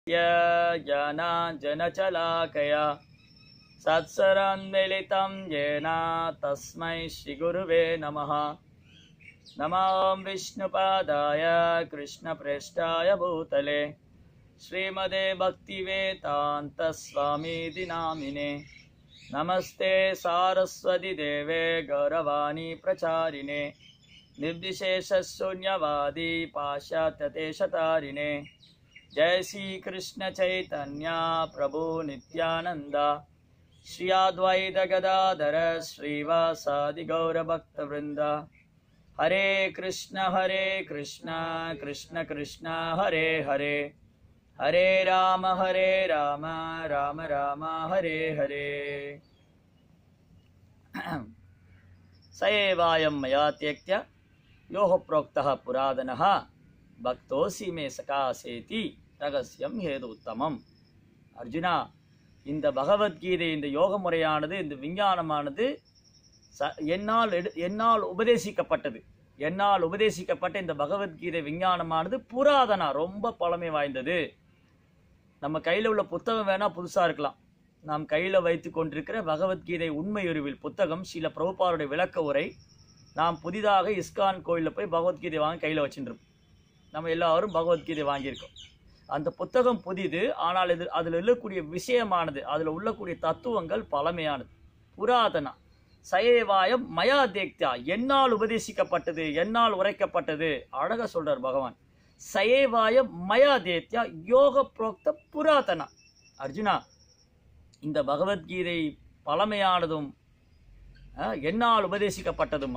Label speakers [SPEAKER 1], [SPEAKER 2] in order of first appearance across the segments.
[SPEAKER 1] ज्ञानाञ्जनशलाकया सत्सरन्मिलितं येन तस्मै श्रीगुरुवे नमः नमो विष्णुपादाय कृष्णप्रेष्ठाय भूतले श्रीमदे भक्तिवेदान्तस्वामीति नामिने नमस्ते सारस्वतिदेवे गौरवाणी प्रचारिणे निर्विशेषशून्यवादी पाश्चात्यदेशतारिणे जय श्री कृष्ण चैतन्य प्रभु नित्यानंद श्री अद्वैत गदाधर श्रीवासादि गौरभक्तवृंद हरे कृष्ण हरे कृष्ण कृष्ण कृष्ण हरे हरे हरे राम हरे राम राम राम हरे हरे स एवायं मया त्यक्त्य योः प्रोक्तः पुरातनः பக்தோசி மே சகாசேதி ரகசியம் ஹேது உத்தமம் அர்ஜுனா இந்த பகவத்கீதை இந்த யோக முறையானது இந்த விஞ்ஞானமானது ச என்னால் எடு என்னால் உபதேசிக்கப்பட்டது என்னால் உபதேசிக்கப்பட்ட இந்த பகவத்கீதை விஞ்ஞானமானது புராதனா ரொம்ப பழமை வாய்ந்தது நம்ம கையில் உள்ள புத்தகம் வேணால் புதுசாக இருக்கலாம் நாம் கையில் வைத்து கொண்டிருக்கிற பகவத்கீதை உண்மையுருவில் புத்தகம் சில பிரபுபாருடைய விளக்க உரை நாம் புதிதாக இஸ்கான் கோயிலில் போய் பகவத்கீதை வாங்கி கையில் வச்சுருப்போம் நம்ம எல்லாரும் பகவத்கீதை வாங்கியிருக்கோம் அந்த புத்தகம் புதிது ஆனால் இது அதில் இருக்கக்கூடிய விஷயமானது அதில் உள்ளக்கூடிய தத்துவங்கள் பழமையானது புராதனா சயேவாயம் மயா தேக்தா என்னால் உபதேசிக்கப்பட்டது என்னால் உரைக்கப்பட்டது அழக சொல்றார் பகவான் சயேவாயம் மயா தேத்யா யோக புரோக்த புராதனா அர்ஜுனா இந்த பகவத்கீதை பழமையானதும் அஹ், என்னால் உபதேசிக்கப்பட்டதும்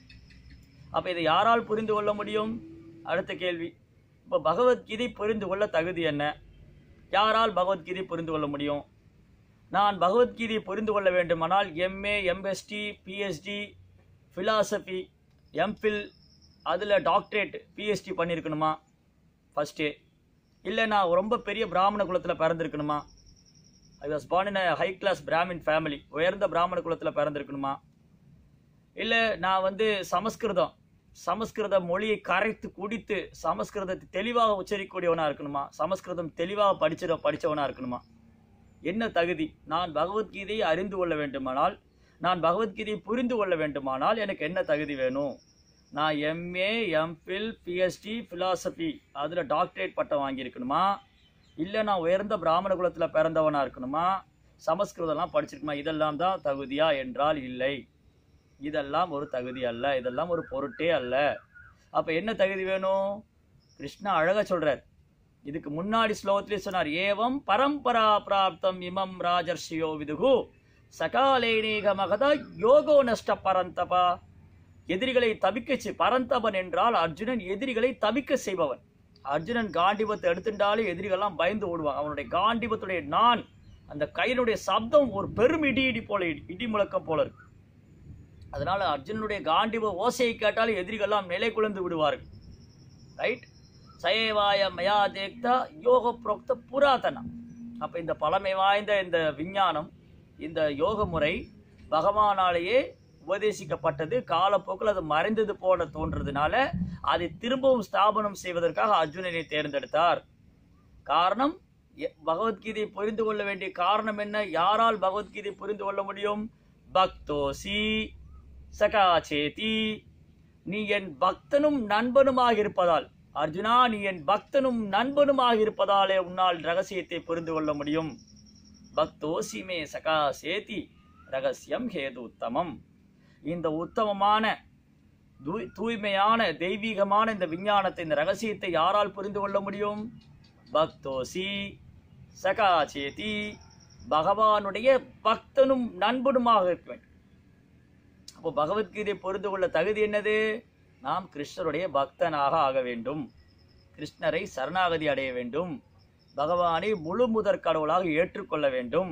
[SPEAKER 1] அப்போ இதை யாரால் புரிந்து கொள்ள முடியும் அடுத்த கேள்வி இப்போ பகவத்கீதை புரிந்து கொள்ள தகுதி என்ன யாரால் பகவத்கீதை புரிந்து கொள்ள முடியும் நான் பகவத்கீதையை புரிந்து கொள்ள வேண்டுமானால் MA MST PhD philosophy MPhil அதில் டாக்டரேட் பிஎஸ்டி பண்ணியிருக்கணுமா ஃபஸ்ட்டு இல்லை நான் ரொம்ப பெரிய பிராமண குலத்தில் பிறந்திருக்கணுமா I was born in a high class Brahmin family உயர்ந்த பிராமண குலத்தில் பிறந்திருக்கணுமா இல்லை நான் வந்து சமஸ்கிருதம் சமஸ்கிருத மொழியை கரைத்து குடித்து சமஸ்கிருதத்தை தெளிவாக உச்சரிக்கக்கூடியவனாக இருக்கணுமா சமஸ்கிருதம் தெளிவாக படிச்சிட படித்தவனாக இருக்கணுமா என்ன தகுதி நான் பகவத்கீதையை அறிந்து கொள்ள வேண்டுமானால் நான் பகவத்கீதையை புரிந்து கொள்ள வேண்டுமானால் எனக்கு என்ன தகுதி வேணும் நான் எம்ஏ எம்ஃபில் பிஎஸ்டி ஃபிலாசபி அதில் டாக்டரேட் பட்டம் வாங்கியிருக்கணுமா இல்லை நான் உயர்ந்த பிராமண குலத்தில் பிறந்தவனாக இருக்கணுமா சமஸ்கிருதம்லாம் படிச்சிருக்குமா இதெல்லாம் தான் தகுதியா என்றால் இல்லை இதெல்லாம் ஒரு தகுதி அல்ல இதெல்லாம் ஒரு பொருட்டே அல்ல அப்போ என்ன தகுதி வேணும் கிருஷ்ணா அழகா சொல்றார் இதுக்கு முன்னாடி ஸ்லோகத்திலே சொன்னார் ஏவம் பரம்பரா பிராப்தம் இமம் ராஜர்ஷியோ விதுகு சகாலேனேக மகதா யோகோ நஷ்ட பரந்தபா எதிரிகளை தவிக்க பரந்தபன் என்றால் அர்ஜுனன் எதிரிகளை தவிக்க செய்பவன் அர்ஜுனன் காண்டிபத்தை எடுத்துட்டாலே எதிரிகள்லாம் பயந்து ஓடுவான் அவனுடைய காண்டிபத்துடைய நான் அந்த கையினுடைய சப்தம் ஒரு பெரும் இடி இடி போல இடி இடி முழக்கம் போல இருக்கு அதனால அர்ஜுனனுடைய காண்டிப ஓசையை கேட்டால் எதிரிகள்லாம் நிலை குலைந்து விடுவார்கள் ரைட் சயவாய மயா தேக்தா யோக புரோக்த புராதனா அப்ப இந்த பழமை வாய்ந்த இந்த விஞ்ஞானம் இந்த யோக முறை பகவானாலேயே உபதேசிக்கப்பட்டது காலப்போக்கில் அது மறைந்தது போல தோன்றதுனால அதை திரும்பவும் ஸ்தாபனம் செய்வதற்காக அர்ஜுனனை தேர்ந்தெடுத்தார் காரணம் எ- பகவத்கீதையை புரிந்து கொள்ள வேண்டிய காரணம் என்ன யாரால் பகவத்கீதை புரிந்து கொள்ள முடியும் பக்தோசி சகாச்சேதி நீ என் பக்தனும் நண்பனுமாக இருப்பதால் அர்ஜுனா நீ என் பக்தனும் நண்பனுமாக இருப்பதாலே உன்னால் ரகசியத்தை புரிந்து கொள்ள முடியும் பக்தோசி மே சகா சேதி ரகசியம் ஹேது உத்தமம் இந்த உத்தமமான தூய்- தூய்மையான தெய்வீகமான இந்த விஞ்ஞானத்தை இந்த ரகசியத்தை யாரால் புரிந்து கொள்ள முடியும் பக்தோசி சகா சேதி பகவானுடைய பக்தனும் நண்பனுமாக இருக்க வேண்டும் அப்போ பகவத்கீதை புரிந்து கொள்ள தகுதி என்னது நாம் கிருஷ்ணருடைய பக்தனாக ஆக வேண்டும் கிருஷ்ணரை சரணாகதி அடைய வேண்டும் பகவானை முழு முதற் கடவுளாக ஏற்றுக்கொள்ள வேண்டும்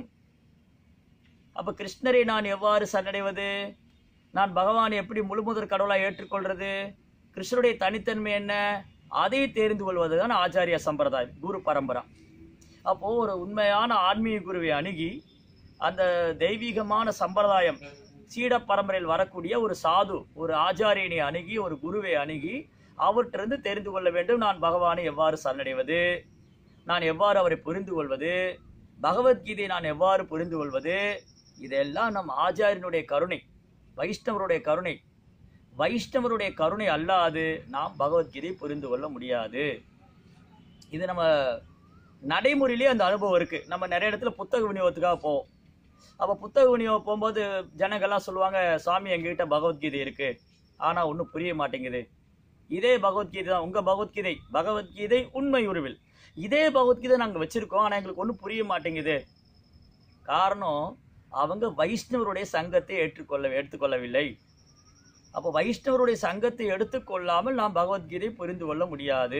[SPEAKER 1] அப்ப கிருஷ்ணரை நான் எவ்வாறு சரணடைவது நான் பகவானை எப்படி முழு முதற் கடவுளாக ஏற்றுக்கொள்றது கிருஷ்ணருடைய தனித்தன்மை என்ன அதை தெரிந்து கொள்வதுதான் ஆச்சாரிய சம்பிரதாயம் குரு பரம்பரா அப்போ ஒரு உண்மையான ஆன்மீக குருவை அணுகி அந்த தெய்வீகமான சம்பிரதாயம் சீட பரம்பரையில் வரக்கூடிய ஒரு சாது ஒரு ஆச்சாரியனை அணுகி ஒரு குருவை அணுகி அவற்றிலிருந்து தெரிந்து கொள்ள வேண்டும் நான் பகவானை எவ்வாறு சரணடைவது நான் எவ்வாறு அவரை புரிந்து கொள்வது பகவத்கீதையை நான் எவ்வாறு புரிந்து கொள்வது இதெல்லாம் நம் ஆச்சாரியனுடைய கருணை வைஷ்ணவருடைய கருணை வைஷ்ணவருடைய கருணை அல்லாது நாம் பகவத்கீதையை புரிந்து கொள்ள முடியாது இது நம்ம நடைமுறையிலே அந்த அனுபவம் இருக்கு நம்ம நிறைய இடத்துல புத்தக விநியோகத்துக்காக போவோம் அப்போ புத்தக விநியோகம் போகும்போது ஜனங்கள்லாம் சொல்லுவாங்க சுவாமி எங்ககிட்ட பகவத்கீதை இருக்கு ஆனா ஒன்றும் புரிய மாட்டேங்குது இதே பகவத்கீதை தான் உங்க பகவத்கீதை பகவத்கீதை உண்மை உருவில் இதே பகவத்கீதை நாங்கள் வச்சிருக்கோம் ஆனால் எங்களுக்கு ஒன்றும் புரிய மாட்டேங்குது காரணம் அவங்க வைஷ்ணவருடைய சங்கத்தை ஏற்றுக்கொள்ள எடுத்துக்கொள்ளவில்லை அப்போ வைஷ்ணவருடைய சங்கத்தை எடுத்துக்கொள்ளாமல் நாம் பகவத்கீதை புரிந்து கொள்ள முடியாது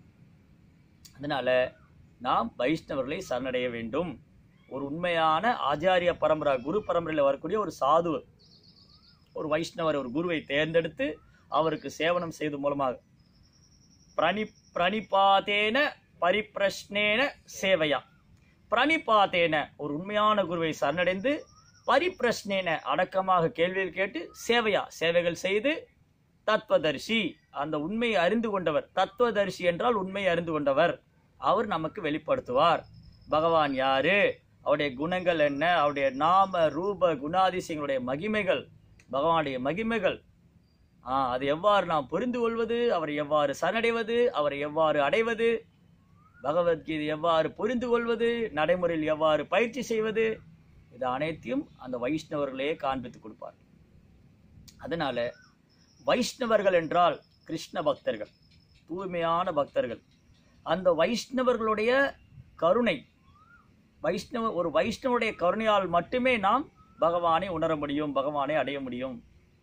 [SPEAKER 1] அதனால நாம் வைஷ்ணவர்களை சரணடைய வேண்டும் ஒரு உண்மையான ஆச்சாரிய பரம்பரா குரு பரம்பரையில் வரக்கூடிய ஒரு சாது ஒரு வைஷ்ணவர் ஒரு குருவை தேர்ந்தெடுத்து அவருக்கு சேவனம் செய்து மூலமாக பிரணி பிரணிபாதேன பரிப்பிரஷ்னேன சேவையா பிரணிபாதேன ஒரு உண்மையான குருவை சரணடைந்து பரிப்பிரஷ்னேன அடக்கமாக கேள்விகள் கேட்டு சேவையா சேவைகள் செய்து தத்துவதரிசி அந்த உண்மையை அறிந்து கொண்டவர் தத்துவதரிசி என்றால் உண்மையை அறிந்து கொண்டவர் அவர் நமக்கு வெளிப்படுத்துவார் பகவான் யாரு அவருடைய குணங்கள் என்ன அவருடைய நாம ரூப குணாதிசயங்களுடைய மகிமைகள் பகவானுடைய மகிமைகள் ஆ அது எவ்வாறு நாம் புரிந்து கொள்வது அவரை எவ்வாறு சரணடைவது அவரை எவ்வாறு அடைவது பகவத்கீதை எவ்வாறு புரிந்து கொள்வது நடைமுறையில் எவ்வாறு பயிற்சி செய்வது இது அனைத்தையும் அந்த வைஷ்ணவர்களே காண்பித்து கொடுப்பார் அதனால வைஷ்ணவர்கள் என்றால் கிருஷ்ண பக்தர்கள் தூய்மையான பக்தர்கள் அந்த வைஷ்ணவர்களுடைய கருணை வைஷ்ணவ ஒரு வைஷ்ணவருடைய கருணையால் மட்டுமே நாம் பகவானை உணர முடியும் பகவானை அடைய முடியும்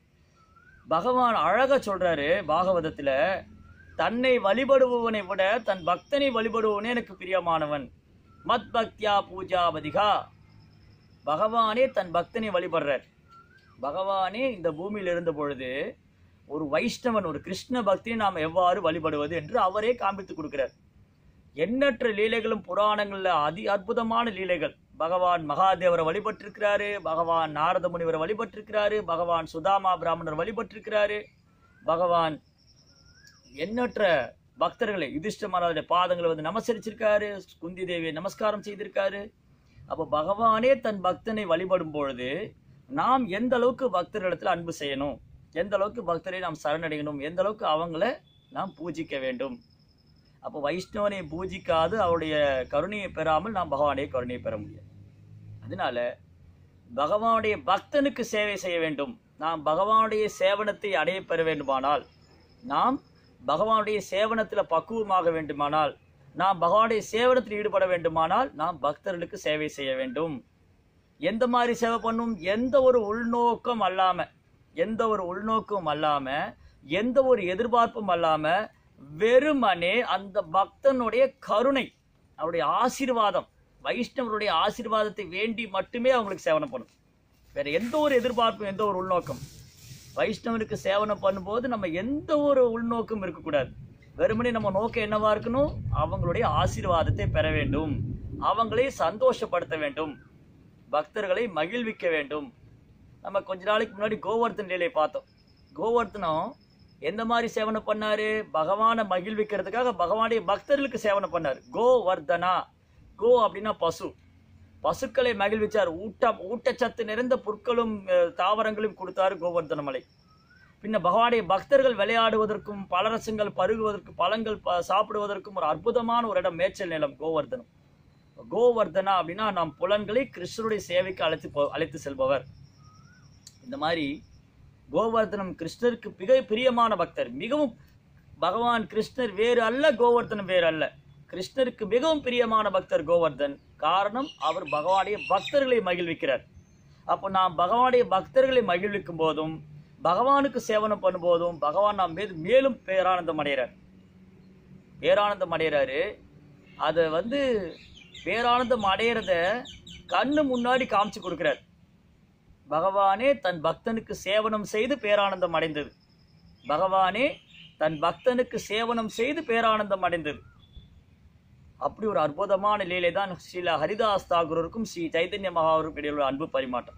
[SPEAKER 1] பகவான் அழகா சொல்றாரு பாகவதத்துல தன்னை வழிபடுபவனை விட தன் பக்தனை வழிபடுபவனே எனக்கு பிரியமானவன் மத் பக்தியா பூஜாபதிகா பகவானே தன் பக்தனை வழிபடுறார் பகவானே இந்த பூமியில் இருந்த பொழுது ஒரு வைஷ்ணவன் ஒரு கிருஷ்ண பக்தியை நாம் எவ்வாறு வழிபடுவது என்று அவரே காண்பித்து கொடுக்கிறார் எண்ணற்ற லீலைகளும் புராணங்கள்ல அதி அற்புதமான லீலைகள் பகவான் மகாதேவரை வழிபட்டிருக்கிறாரு பகவான் நாரத முனிவரை வழிபட்டிருக்கிறாரு பகவான் சுதாமா பிராமணர் வழிபட்டிருக்கிறாரு பகவான் எண்ணற்ற பக்தர்களை யுதிஷ்ட மகாராஜுடைய பாதங்களை வந்து நமஸ்கரிச்சிருக்காரு குந்தி தேவியை நமஸ்காரம் செய்திருக்காரு அப்போ பகவானே தன் பக்தனை வழிபடும் பொழுது நாம் எந்த அளவுக்கு பக்தர்களிடத்தில் அன்பு செய்யணும் எந்த அளவுக்கு பக்தரை நாம் சரணடையணும் எந்த அளவுக்கு அவங்கள நாம் பூஜிக்க வேண்டும் அப்போ வைஷ்ணவனை பூஜிக்காது அவருடைய கருணையை பெறாமல் நாம் பகவானுடைய கருணையை பெற முடியாது அதனால பகவானுடைய பக்தனுக்கு சேவை செய்ய வேண்டும் நாம் பகவானுடைய சேவனத்தை அடைய பெற வேண்டுமானால் நாம் பகவானுடைய சேவனத்தில் பக்குவமாக வேண்டுமானால் நாம் பகவானுடைய சேவனத்தில் ஈடுபட வேண்டுமானால் நாம் பக்தர்களுக்கு சேவை செய்ய வேண்டும் எந்த மாதிரி சேவை பண்ணும் எந்த ஒரு உள்நோக்கம் அல்லாம எந்த ஒரு உள்நோக்கம் அல்லாம எந்த ஒரு எதிர்பார்ப்பும் அல்லாம வெறுமனே அந்த பக்தனுடைய கருணை அவருடைய ஆசீர்வாதம் வைஷ்ணவருடைய ஆசீர்வாதத்தை வேண்டி மட்டுமே அவங்களுக்கு சேவனம் பண்ணும் வேற எந்த ஒரு எதிர்பார்ப்பும் எந்த ஒரு உள்நோக்கம் வைஷ்ணவனுக்கு சேவனம் பண்ணும்போது நம்ம எந்த ஒரு உள்நோக்கம் இருக்கக்கூடாது வெறுமனே நம்ம நோக்கம் என்னவா இருக்கணும் அவங்களுடைய ஆசீர்வாதத்தை பெற வேண்டும் அவங்களை சந்தோஷப்படுத்த வேண்டும் பக்தர்களை மகிழ்விக்க வேண்டும் நம்ம கொஞ்ச நாளைக்கு முன்னாடி கோவர்த்தன் லீலை பார்த்தோம் கோவர்த்தனம் எந்த மாதிரி சேவனை பண்ணாரு பகவானை மகிழ்விக்கிறதுக்காக பகவானுடைய பக்தர்களுக்கு சேவனை பண்ணார் கோவர்தனா கோ அப்படின்னா பசு பசுக்களை மகிழ்விச்சார் ஊட்ட ஊட்டச்சத்து நிறைந்த புற்களும் அஹ், தாவரங்களும் கொடுத்தாரு கோவர்தன மலை பின்ன பகவானுடைய பக்தர்கள் விளையாடுவதற்கும் பலரசங்கள் பருகுவதற்கும் பழங்கள் ப- சாப்பிடுவதற்கும் ஒரு அற்புதமான ஒரு இடம் மேய்ச்சல் நிலம் கோவர்தனம் கோவர்தனா அப்படின்னா நாம் புலன்களை கிருஷ்ணருடைய சேவைக்கு அழைத்து போ அழைத்து செல்பவர் இந்த மாதிரி கோவர்தனம் கிருஷ்ணருக்கு மிக பிரியமான பக்தர் மிகவும் பகவான் கிருஷ்ணர் வேறு அல்ல கோவர்தனம் வேறு அல்ல கிருஷ்ணருக்கு மிகவும் பிரியமான பக்தர் கோவர்தன் காரணம் அவர் பகவானுடைய பக்தர்களை மகிழ்விக்கிறார் அப்போ நாம் பகவானுடைய பக்தர்களை மகிழ்விக்கும் போதும் பகவானுக்கு சேவனம் பண்ணும்போதும் பகவான் நாம் மீது மேலும் பேரானந்தம் அடைகிறார் பேரானந்தம் அடைகிறாரு அதை வந்து பேரானந்தம் அடையிறத கண்ணு முன்னாடி காமிச்சு கொடுக்கிறார் பகவானே தன் பக்தனுக்கு சேவனம் செய்து பேரானந்தம் அடைந்தது பகவானே தன் பக்தனுக்கு சேவனம் செய்து பேரானந்தம் அடைந்தது அப்படி ஒரு அற்புதமான லீலை தான் ஸ்ரீல ஹரிதாஸ் தாக்கூருக்கும் ஸ்ரீ சைதன்ய மகாவருக்கும் இடையில் உள்ள அன்பு பரிமாற்றம்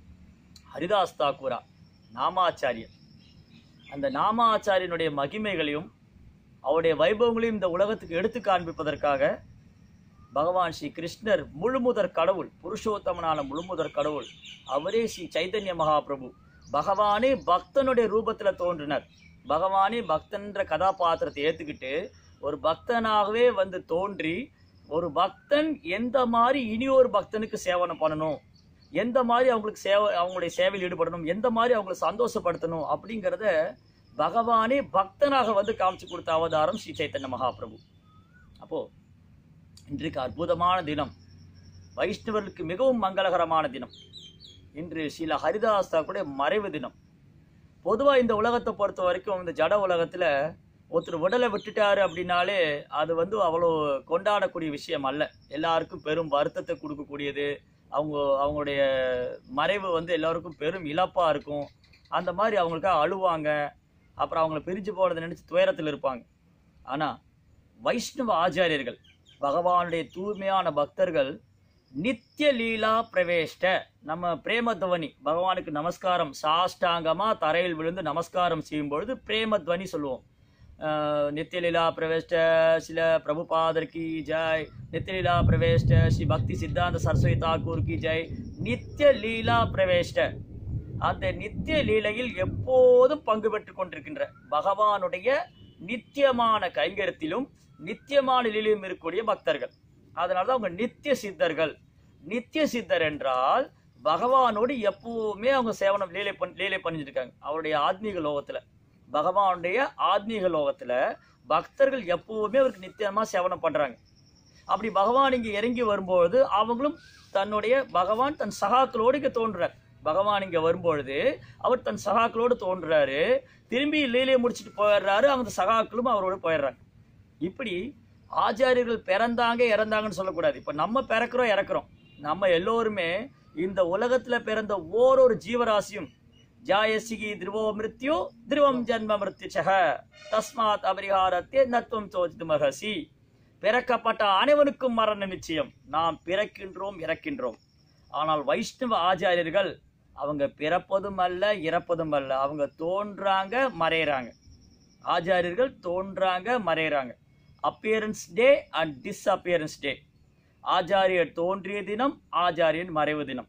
[SPEAKER 1] ஹரிதாஸ் தாக்கூரா நாமாச்சாரியர் அந்த நாமாச்சாரியனுடைய மகிமைகளையும் அவருடைய வைபவங்களையும் இந்த உலகத்துக்கு எடுத்து காண்பிப்பதற்காக பகவான் ஸ்ரீ கிருஷ்ணர் முழுமுதற் கடவுள் புருஷோத்தமனான முழுமுதற் கடவுள் அவரே ஸ்ரீ சைதன்ய மகாபிரபு பகவானே பக்தனுடைய ரூபத்துல தோன்றினார் பகவானே பக்தன்ற கதாபாத்திரத்தை ஏத்துக்கிட்டு ஒரு பக்தனாகவே வந்து தோன்றி ஒரு பக்தன் எந்த மாதிரி இனி ஒரு பக்தனுக்கு சேவனம் பண்ணணும் எந்த மாதிரி அவங்களுக்கு சேவை அவங்களுடைய சேவையில் ஈடுபடணும் எந்த மாதிரி அவங்களை சந்தோஷப்படுத்தணும் அப்படிங்கிறத பகவானே பக்தனாக வந்து காமிச்சு கொடுத்த அவதாரம் ஸ்ரீ சைத்தன்ய மகாபிரபு அப்போ இன்றைக்கு அற்புதமான தினம் வைஷ்ணவர்களுக்கு மிகவும் மங்களகரமான தினம் இன்று ஸ்ரீல ஹரிதாஸ் தாக்குடைய மறைவு தினம் பொதுவாக இந்த உலகத்தை பொறுத்த வரைக்கும் இந்த ஜட உலகத்தில் ஒருத்தர் உடலை விட்டுட்டாரு அப்படின்னாலே அது வந்து அவ்வளோ கொண்டாடக்கூடிய விஷயம் அல்ல எல்லாருக்கும் பெரும் வருத்தத்தை கொடுக்கக்கூடியது அவங்க அவங்களுடைய மறைவு வந்து எல்லாருக்கும் பெரும் இழப்பாக இருக்கும் அந்த மாதிரி அவங்களுக்காக அழுவாங்க அப்புறம் அவங்கள பிரிஞ்சு போனதை நினச்சி துயரத்தில் இருப்பாங்க ஆனால் வைஷ்ணவ ஆச்சாரியர்கள் பகவானுடைய தூய்மையான பக்தர்கள் நித்திய லீலா பிரவேஷ்ட நம்ம பிரேமத்வனி பகவானுக்கு நமஸ்காரம் சாஷ்டாங்கமா தரையில் விழுந்து நமஸ்காரம் செய்யும் பொழுது பிரேமத்வனி சொல்லுவோம் அஹ், நித்திய லீலா பிரவேஷ்ட சில பிரபுபாதர் கி ஜெய் நித்திய லீலா பிரவேஷ்ட ஸ்ரீ பக்தி சித்தாந்த சரஸ்வதி தாக்கூர் கி ஜெய் நித்திய லீலா பிரவேஷ்ட அந்த நித்திய லீலையில் எப்போதும் பங்கு பெற்றுக் கொண்டிருக்கின்ற பகவானுடைய நித்தியமான கைங்கரத்திலும் நித்தியமான லீலையும் இருக்கக்கூடிய பக்தர்கள் அதனால தான் அவங்க நித்திய சித்தர்கள் நித்திய சித்தர் என்றால் பகவானோடு எப்பவுமே அவங்க சேவனம் லீலை பண் லீலை பண்ணிட்டு இருக்காங்க அவருடைய ஆத்மீக லோகத்துல பகவானுடைய ஆத்மீக லோகத்துல பக்தர்கள் எப்பவுமே அவருக்கு நித்தியமா சேவனம் பண்றாங்க அப்படி பகவான் இங்க இறங்கி வரும்பொழுது அவங்களும் தன்னுடைய பகவான் தன் சகாக்களோடு இங்க தோன்றுறார் பகவான் இங்க வரும்பொழுது அவர் தன் சகாக்களோடு தோன்றுறாரு திரும்பி லீலையை முடிச்சுட்டு போயிடுறாரு அந்த சகாக்களும் அவரோட போயிடுறாங்க இப்படி ஆச்சாரியர்கள் பிறந்தாங்க இறந்தாங்கன்னு சொல்லக்கூடாது இப்போ நம்ம பிறக்கிறோம் இறக்குறோம் நம்ம எல்லோருமே இந்த உலகத்துல பிறந்த ஓரொரு ஜீவராசியும் ஜாயசிகி திருவோ மிருத்யு திருவம் ஜன்ம மிருத்யுச்சக தஸ்மாத் அபரிகாரத்தே நத்துவம் சோஜித்து மகசி பிறக்கப்பட்ட அனைவனுக்கும் மரண நிச்சயம் நாம் பிறக்கின்றோம் இறக்கின்றோம் ஆனால் வைஷ்ணவ ஆச்சாரியர்கள் அவங்க பிறப்பதும் அல்ல இறப்பதும் அல்ல அவங்க தோன்றாங்க மறையறாங்க ஆச்சாரியர்கள் தோன்றாங்க மறையறாங்க appearance day and disappearance day ஆச்சாரியர் தோன்றிய தினம் ஆச்சாரியன் மறைவு தினம்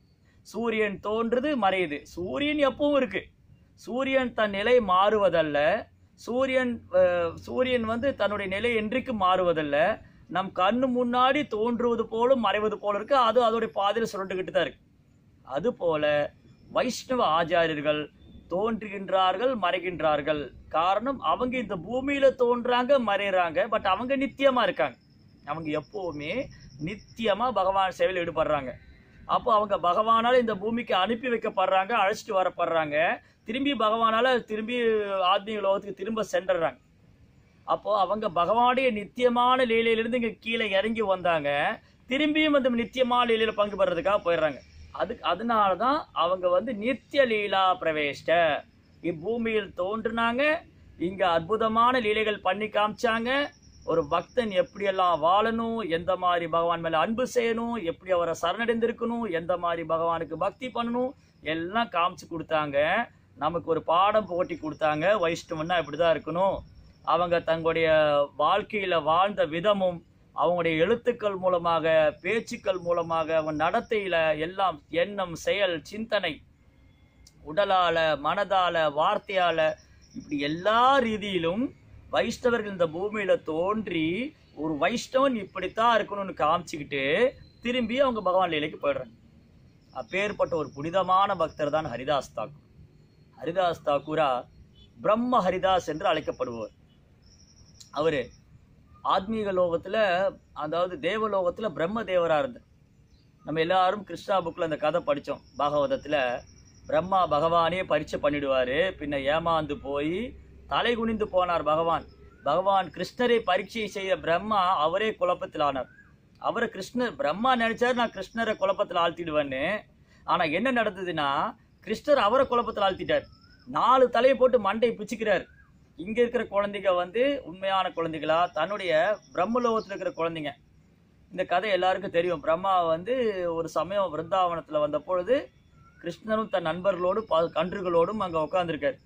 [SPEAKER 1] சூரியன் தோன்றுது மறையுது சூரியன் எப்பவும் இருக்கு சூரியன் தன் நிலை மாறுவதல்ல சூரியன் அஹ், சூரியன் வந்து தன்னுடைய நிலை என்றைக்கு மாறுவதல்ல நம் கண்ணு முன்னாடி தோன்றுவது போலும் மறைவது போல இருக்கு அது அதோடைய பாதையில் சுரண்டுகிட்டு தான் இருக்கு அதுபோல வைஷ்ணவ ஆச்சாரியர்கள் தோன்றுகின்றார்கள் மறைகின்றார்கள் காரணம் அவங்க இந்த பூமியில தோன்றாங்க மறையறாங்க பட் அவங்க நித்தியமா இருக்காங்க அவங்க எப்பவுமே நித்தியமா பகவான் சேவையில் ஈடுபடுறாங்க அப்போ அவங்க பகவானால இந்த பூமிக்கு அனுப்பி வைக்கப்படுறாங்க அழைச்சிட்டு வரப்படுறாங்க திரும்பி பகவானால திரும்பி ஆத்மீக லோகத்துக்கு திரும்ப சென்றுறாங்க அப்போ அவங்க பகவானுடைய நித்தியமான லீலையிலிருந்து இங்க கீழே இறங்கி வந்தாங்க திரும்பியும் அந்த நித்தியமான லீலையில பங்கு பெறதுக்காக போயிடுறாங்க அதுக்கு அதனால தான் அவங்க வந்து நித்திய லீலா பிரவேஷ்ட இப்பூமியில் தோன்றுனாங்க இங்க அற்புதமான லீலைகள் பண்ணி காமிச்சாங்க ஒரு பக்தன் எப்படியெல்லாம் வாழணும் எந்த மாதிரி பகவான் மேல அன்பு செய்யணும் எப்படி அவரை சரணடைந்திருக்கணும் எந்த மாதிரி பகவானுக்கு பக்தி பண்ணணும் எல்லாம் காமிச்சு கொடுத்தாங்க நமக்கு ஒரு பாடம் போட்டி கொடுத்தாங்க வைஷ்ணவன்னா இப்படிதான் இருக்கணும் அவங்க தங்களுடைய வாழ்க்கையில வாழ்ந்த விதமும் அவங்களுடைய எழுத்துக்கள் மூலமாக பேச்சுக்கள் மூலமாக அவங்க நடத்தையில எல்லாம் எண்ணம் செயல் சிந்தனை உடலால மனதால வார்த்தையால இப்படி எல்லா ரீதியிலும் வைஷ்ணவர்கள் இந்த பூமியில தோன்றி ஒரு வைஷ்ணவன் இப்படித்தான் இருக்கணும்னு காமிச்சுக்கிட்டு திரும்பி அவங்க பகவான் லீலைக்கு போயிடுறாங்க அப்பேற்பட்ட ஒரு புனிதமான பக்தர் தான் ஹரிதாஸ் தாக்கூர் ஹரிதாஸ் தாக்கூரா பிரம்ம ஹரிதாஸ் என்று அழைக்கப்படுபவர் அவரு ஆத்மீக லோகத்துல அதாவது தேவலோகத்துல பிரம்ம தேவரா இருந்தார் நம்ம எல்லாரும் கிருஷ்ணா புக்ல அந்த கதை படிச்சோம் பாகவதத்துல பிரம்மா பகவானே பரீட்சை பண்ணிடுவாரு பின்ன ஏமாந்து போய் தலை குனிந்து போனார் பகவான் பகவான் கிருஷ்ணரை பரீட்சை செய்ய பிரம்மா அவரே குழப்பத்தில் ஆனார் அவரை கிருஷ்ணர் பிரம்மா நினைச்சாரு நான் கிருஷ்ணரை குழப்பத்தில் ஆழ்த்திடுவேன்னு ஆனா என்ன நடந்ததுன்னா கிருஷ்ணர் அவரை குழப்பத்தில் ஆழ்த்திட்டார் நாலு தலையை போட்டு மண்டை பிச்சுக்கிறார் இங்க இருக்கிற குழந்தைங்க வந்து உண்மையான குழந்தைகளா தன்னுடைய பிரம்மலோகத்தில் இருக்கிற குழந்தைங்க இந்த கதை எல்லாருக்கும் தெரியும் பிரம்மா வந்து ஒரு சமயம் விருந்தாவனத்துல வந்த பொழுது கிருஷ்ணரும் தன் நண்பர்களோடு ப- கன்றுகளோடும் அங்க உட்கார்ந்திருக்காரு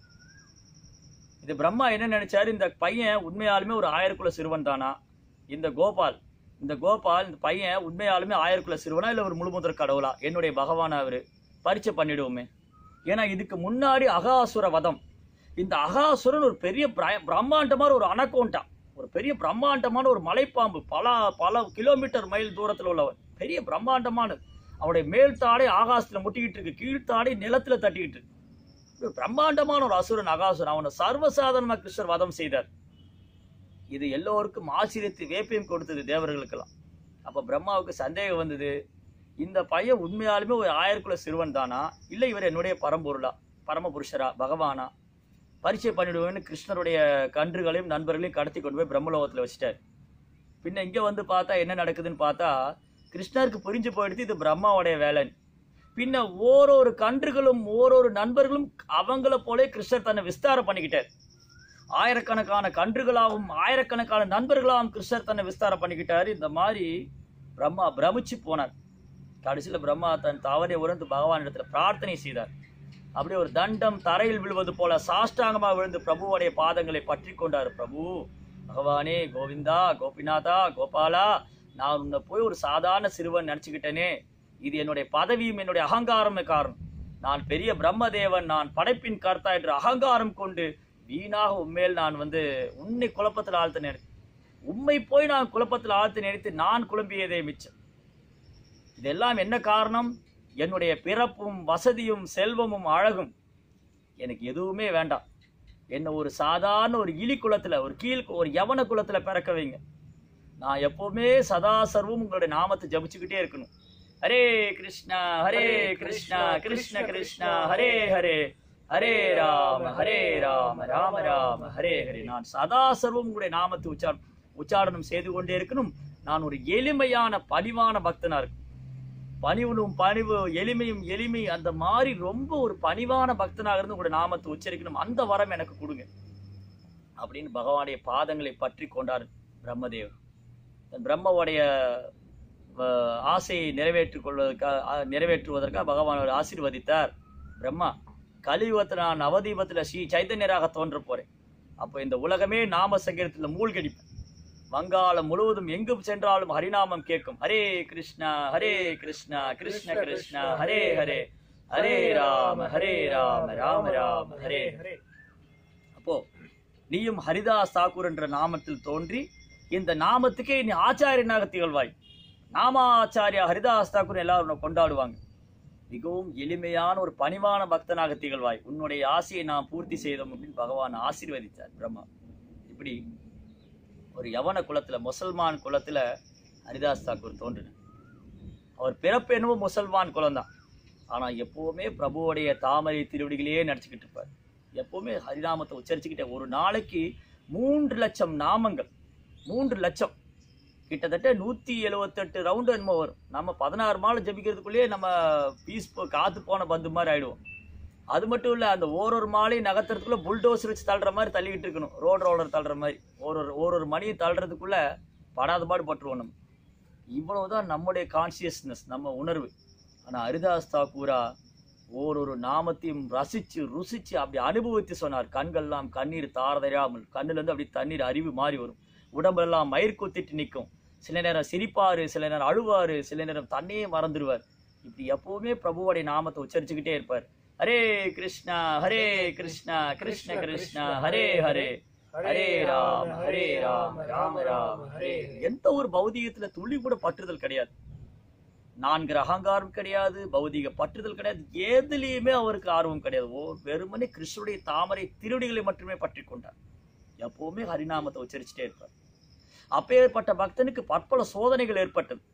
[SPEAKER 1] இது பிரம்மா என்ன நினைச்சாரு இந்த பையன் உண்மையாலுமே ஒரு ஆயிரக்குள்ள சிறுவன் தானா இந்த கோபால் இந்த கோபால் இந்த பையன் உண்மையாலுமே ஆயிரக்குள்ள சிறுவனா இல்லை ஒரு முழுமுதற் கடவுளா என்னுடைய பகவான் அவரு பரீட்சை பண்ணிடுவோமே ஏன்னா இதுக்கு முன்னாடி அகாசுர வதம் இந்த அகாசுரன் ஒரு பெரிய பிர- பிரம்மாண்டமான ஒரு அனக்கோண்டா ஒரு பெரிய பிரம்மாண்டமான ஒரு மலைப்பாம்பு பல பல கிலோமீட்டர் மைல் தூரத்தில் உள்ளவன் பெரிய பிரம்மாண்டமானது அவனுடைய மேல் தாடை ஆகாசத்துல முட்டிக்கிட்டு இருக்கு கீழ்த்தாடை நிலத்துல தட்டிக்கிட்டு இருக்கு ஒரு பிரம்மாண்டமான ஒரு அசுரன் அகாசுரன் அவனை சர்வசாதாரணமா கிருஷ்ணர் வதம் செய்தார் இது எல்லோருக்கும் ஆச்சரியத்தை வேப்பையும் கொடுத்தது தேவர்களுக்கெல்லாம் அப்ப பிரம்மாவுக்கு சந்தேகம் வந்தது இந்த பையன் உண்மையாலுமே ஒரு ஆயிரக்குள்ள சிறுவன் தானா இல்லை இவர் என்னுடைய பரம்பொருளா பரமபுருஷரா பகவானா பரிச்சை பண்ணிடுவேன்னு கிருஷ்ணருடைய கன்றுகளையும் நண்பர்களையும் கடத்தி கொண்டு போய் பிரம்மலோகத்தில் வச்சுட்டார் பின்ன இங்கே வந்து பார்த்தா என்ன நடக்குதுன்னு பார்த்தா கிருஷ்ணருக்கு புரிஞ்சு போயிடுது இது பிரம்மாவுடைய வேலைன்னு பின்ன ஓரொரு கன்றுகளும் ஓரொரு நண்பர்களும் அவங்கள போலே கிருஷ்ணர் தன்னை விஸ்தாரம் பண்ணிக்கிட்டார் ஆயிரக்கணக்கான கன்றுகளாகவும் ஆயிரக்கணக்கான நண்பர்களாகவும் கிருஷ்ணர் தன்னை விஸ்தாரம் பண்ணிக்கிட்டாரு இந்த மாதிரி பிரம்மா பிரமிச்சு போனார் கடைசியில் பிரம்மா தன் தவறை உணர்ந்து பகவான் இடத்துல பிரார்த்தனை செய்தார் அப்படியே ஒரு தண்டம் தரையில் விழுவது போல சாஷ்டாங்கமா விழுந்து பிரபுவுடைய பாதங்களை பற்றி கொண்டார் பிரபு பகவானே கோவிந்தா கோபிநாதா கோபாலா நான் உன்னை போய் ஒரு சாதாரண சிறுவன் நினச்சிக்கிட்டேனே இது என்னுடைய பதவியும் என்னுடைய அகங்காரமே காரணம் நான் பெரிய பிரம்மதேவன் நான் படைப்பின் கர்த்தா என்று அகங்காரம் கொண்டு வீணாக உண்மையில் நான் வந்து உன்னை குழப்பத்தில் ஆழ்த்த நினைத்து உண்மை போய் நான் குழப்பத்தில் ஆழ்த்த நினைத்து நான் குழம்பியதே மிச்சம் இதெல்லாம் என்ன காரணம் என்னுடைய பிறப்பும் வசதியும் செல்வமும் அழகும் எனக்கு எதுவுமே வேண்டாம் என்ன ஒரு சாதாரண ஒரு இலி குலத்துல ஒரு கீழ் ஒரு யவன குலத்துல பிறக்க வைங்க நான் எப்பவுமே சதா சர்வம் உங்களுடைய நாமத்தை ஜபிச்சுக்கிட்டே இருக்கணும் ஹரே கிருஷ்ணா ஹரே கிருஷ்ணா கிருஷ்ண கிருஷ்ணா ஹரே ஹரே ஹரே ராம ஹரே ராம ராம ராம ஹரே ஹரே நான் சதா சர்வம் உங்களுடைய நாமத்தை உச்சார் உச்சாரணம் செய்து கொண்டே இருக்கணும் நான் ஒரு எளிமையான பணிவான பக்தனா இருக்கணும் பணிவுனும் பணிவு எளிமையும் எளிமை அந்த மாதிரி ரொம்ப ஒரு பணிவான பக்தனாக இருந்து உங்களுடைய நாமத்தை உச்சரிக்கணும் அந்த வரம் எனக்கு கொடுங்க அப்படின்னு பகவானுடைய பாதங்களை பற்றி கொண்டார் பிரம்மதேவர் தன் பிரம்மவுடைய அஹ், ஆசையை நிறைவேற்றிக் கொள்வதற்காக நிறைவேற்றுவதற்காக பகவான் அவர் ஆசீர்வதித்தார் பிரம்மா கலியுகத்தில் நான் நவதீபத்தில் ஸ்ரீ சைத்தன்யராக தோன்ற போறேன் அப்போ இந்த உலகமே நாம சங்கீதத்தில் மூழ்கடிப்பேன் வங்காளம் முழுவதும் எங்கு சென்றாலும் ஹரிநாமம் கேட்கும் ஹரே கிருஷ்ணா ஹரே கிருஷ்ணா கிருஷ்ண கிருஷ்ணா ஹரே ஹரே ஹரே ராம ஹரே ராம ராம ராம ஹரே ஹரே அப்போ நீயும் ஹரிதாஸ் தாக்கூர் என்ற நாமத்தில் தோன்றி இந்த நாமத்துக்கே நீ ஆச்சாரியனாக திகழ்வாய் நாமாச்சாரியா ஹரிதாஸ் தாக்கூர் எல்லாரும் உன்னை கொண்டாடுவாங்க மிகவும் எளிமையான ஒரு பணிவான பக்தனாக திகழ்வாய் உன்னுடைய ஆசையை நாம் பூர்த்தி செய்தோம் அப்படின்னு பகவான் ஆசீர்வதித்தார் பிரம்மா இப்படி ஒரு யவன குலத்துல முசல்மான் குலத்துல ஹரிதாஸ் தாக்கூர் தோன்றினார் அவர் பிறப்பு என்னவோ முசல்மான் குலம்தான் ஆனா எப்பவுமே பிரபுவுடைய தாமரை திருவடிகளையே நடிச்சுக்கிட்டு இருப்பார் எப்பவுமே ஹரிநாமத்தை உச்சரிச்சுக்கிட்டே ஒரு நாளைக்கு மூன்று லட்சம் நாமங்கள் மூன்று லட்சம் கிட்டத்தட்ட நூற்றி எழுவத்தெட்டு ரவுண்டு என்னமோ வரும் நம்ம பதினாறு மாலை ஜபிக்கிறதுக்குள்ளேயே நம்ம பீஸ் காத்து போன பந்து மாதிரி ஆயிடுவோம் அது மட்டும் இல்லை அந்த ஓரொரு மாலையும் நகர்த்துறதுக்குள்ள புல்டோசர் வச்சு தள்ளுற மாதிரி தள்ளிக்கிட்டு இருக்கணும் ரோடு ரோலர் தள்ளுற மாதிரி ஒரு ஒரு ஒரு ஒரு மணியை தள்ளுறதுக்குள்ள படாத பாடு பட்டுருவோம் நம்ம இவ்வளவுதான் நம்முடைய கான்சியஸ்னஸ் நம்ம உணர்வு ஆனால் ஹரிதாஸ் தாக்கூரா ஓரொரு நாமத்தையும் ரசிச்சு ருசிச்சு அப்படி அனுபவித்து சொன்னார் கண்கள்லாம் கண்ணீர் தாரதராமல் கண்ணுலேருந்து அப்படி தண்ணீர் அறிவு மாறி வரும் உடம்பெல்லாம் மயிர் குத்திட்டு நிற்கும் சில நேரம் சிரிப்பாரு சில நேரம் அழுவாரு சில நேரம் தன்னையே மறந்துடுவார் இப்படி எப்பவுமே பிரபுவோடைய நாமத்தை உச்சரிச்சுக்கிட்டே இருப்பார் ஹரே கிருஷ்ணா ஹரே கிருஷ்ணா கிருஷ்ண கிருஷ்ணா ஹரே ஹரே ஹரே ராம ஹரே ராம ராம ராம ஹரே ஹரே. எந்த ஒரு பௌதிகத்துல துளி கூட பற்றுதல் கிடையாது நான்கிற அகங்காரம் கிடையாது பௌதிக பற்றுதல் கிடையாது எதுலேயுமே அவருக்கு ஆர்வம் கிடையாது ஓ வெறுமனே கிருஷ்ணருடைய தாமரை திருடிகளை மட்டுமே பற்றி கொண்டார் எப்பவுமே ஹரிநாமத்தை உச்சரிச்சுட்டே இருப்பார் அப்பேற்பட்ட பக்தனுக்கு பற்பல சோதனைகள் ஏற்பட்டது